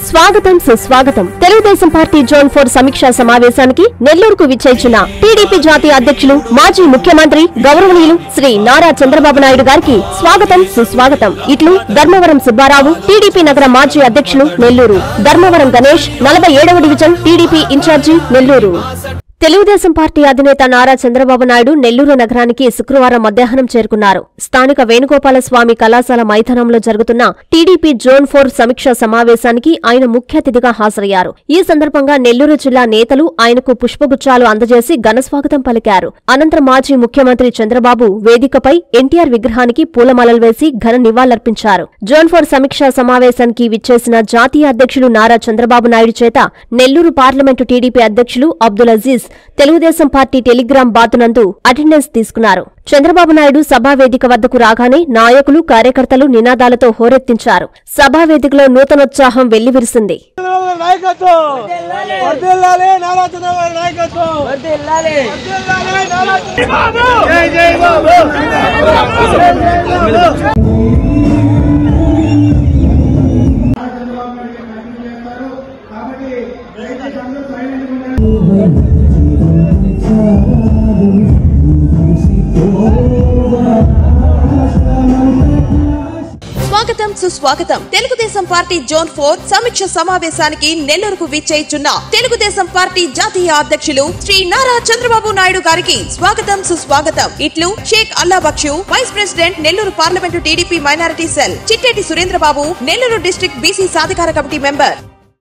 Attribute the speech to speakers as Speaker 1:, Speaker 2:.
Speaker 1: స్వాగతం సుస్వాగతం Telugu Desam party zone four సమీక్షా సమావేశానికి నెల్లూరుకు విచ్చేసిన టీడీపీ జాతీయ అధ్యక్షులు మాజీ ముఖ్యమంత్రి గౌరవనీయులు శ్రీ నారా చంద్రబాబు నాయుడు గారికి స్వాగతం సుస్వాగతం ఇట్లు ధర్మవరం సుబ్బారావు టీడీపీ నగర మాజీ అధ్యక్షులు నెల్లూరు ధర్మవరం గణేష్ నలభై ఏడవ division TDP incharge Nellore Telugu Desam party అధినేత నారా చంద్రబాబు నాయుడు నెల్లూరు నగరానికి శుక్రవారం మధ్యాహ్నం చేరుకున్నారు స్థానిక వేణుగోపాల స్వామి కళాశాల మైదానంలో జరుగుతున్న టీడీపీ జోన్ ఫోర్ సమీక్షా సమావేశానికి ఆయన ముఖ్య అతిథిగా హాజరయ్యారు ఈ సందర్భంగా నెల్లూరు జిల్లా నేతలు ఆయనకు పుష్పగుచ్చాలు అందజేసి ఘనస్వాగతం పలికారు అనంతరం మాజీ ముఖ్యమంత్రి చంద్రబాబు వేదికపై ఎన్టీఆర్ విగ్రహానికి పూలమాలలు వేసి ఘన నివాళులర్పించారు జోన్ ఫోర్ సమీక్షా సమావేశానికి విచ్చేసిన జాతీయ అధ్యక్షులు నారా చంద్రబాబు నాయుడు చేత నెల్లూరు పార్లమెంటు టీడీపీ అధ్యక్షులు అబ్దుల్ అజీజ్ తెలుగుదేశం పార్టీ టెలిగ్రామ్ బాతునందు అటెండెన్స్ తీసుకున్నారు చంద్రబాబు నాయుడు సభా వేదిక వద్దకు రాగానే నాయకులు కార్యకర్తలు నినాదాలతో హోరెత్తించారు సభా వేదికలో నూతనోత్సాహం వెల్లివిరిసింది
Speaker 2: చంద్రబాబు నాయకత్వం వర్ధిల్లాలి నారా చంద్రబాబు నాయకత్వం వర్ధిల్లాలి నారా చంద్రబాబు జై జై బాబు
Speaker 3: స్వాగతం సుస్వాగతం తెలుగుదేశం పార్టీ జోన్ ఫోర్ సమీక్ష సమావేశానికి నెల్లూరుకు విచ్చేయిచున్న తెలుగుదేశం పార్టీ జాతీయ అధ్యక్షులు శ్రీ నారా చంద్రబాబు నాయుడు గారికి స్వాగతం సుస్వాగతం ఇట్లు Sheikh Allah Baksh vice president Nellore parliament TDP minority cell Chitteti Surendrababu Nellore district BC సాధికార కమిటీ మెంబర్